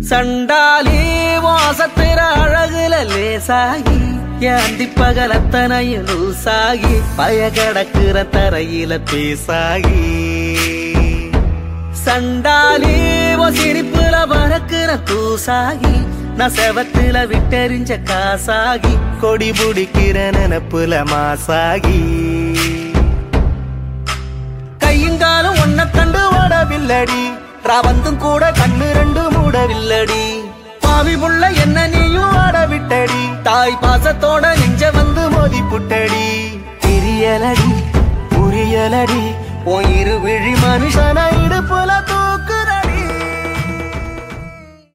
சண்டாலி வாசத்திர அழகுல லேசாகி ஏந்தி பகலத்தனையும் லூசாகி பய கடக்குற தரையில பேசாகி சண்டாலி ஓ சிரிப்புல பறக்குற தூசாகி நான் செவத்துல விட்டெறிஞ்ச காசாகி கொடி பிடிக்கிற நினப்புல மாசாகி கையுங்காலும் ஒன்ன கண்டு ஓடவில்லடி ராவந்தும் கூட கண்ணு ரெண்டு மூடவில்லடி பாவி புள்ள என்ன நீயும் ஆட விட்டடி தாய் பாசத்தோட நெஞ்ச வந்து மோதி புட்டடி தெரியலடி புரியலடி உன் இரு விழி மனுஷன இடுப்புல